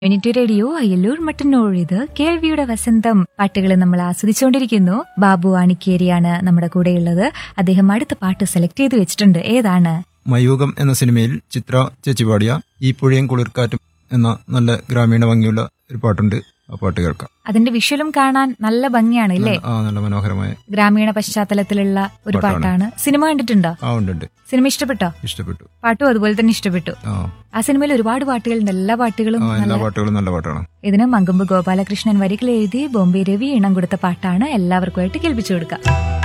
Unit radio Ayyallur Mattannur ഇത് കേൾവിയുടെ വസന്തം പാട്ടുകൾ നമ്മൾ ആസ്വദിച്ചുകൊണ്ടിരിക്കുന്നു ബാബു ആണിക്കേരിയാണ് നമ്മുടെ കൂടെയുള്ളത് അദ്ദേഹം അടുത്ത പാട്ട് സെലക്ട് ചെയ്ത് വെച്ചിട്ടുണ്ട് ഏതാണ് മയൂകം എന്ന സിനിമയിൽ ചിത്ര ചേച്ചി പാടിയ ഈ പുഴയും കുളിർക്കാറ്റും എന്ന നല്ല ഗ്രാമീണ ഭംഗിയുള്ള ഒരു പാട്ടുണ്ട് ആ പാട്ട് കേൾക്കാം അതിന്റെ വിഷ്വലും കാണാൻ നല്ല ഭംഗിയാണ് ഇല്ലേ നല്ല- ആ നല്ല മനോഹരമായ ഗ്രാമീണ പശ്ചാത്തലത്തിലുള്ള ഒരു പാട്ടാണ്. പാട്ടാണ് സിനിമ കണ്ടിട്ടുണ്ടോ ആ ഉണ്ട് ഉണ്ട് സിനിമ ഇഷ്ടപ്പെട്ടോ ഇഷ്ടപ്പെട്ടു പാട്ടും അതുപോലെ തന്നെ ഇഷ്ടപ്പെട്ടു ആ ആ സിനിമയിൽ ഒരുപാട് പാട്ടുകളുണ്ട് എല്ലാ പാട്ടുകളും ആ എല്ലാ നല്ല പാട്ടുകളും നല്ല പാട്ടാണ് ഇതിന് മങ്കമ്പ് ഗോപാലകൃഷ്ണൻ വരികൾ എഴുതി ബോംബെ രവി ഇണം കൊടുത്ത പാട്ടാണ് എല്ലാവർക്കുമായിട്ട് കേൾപ്പിച്ചു കൊടുക്കുക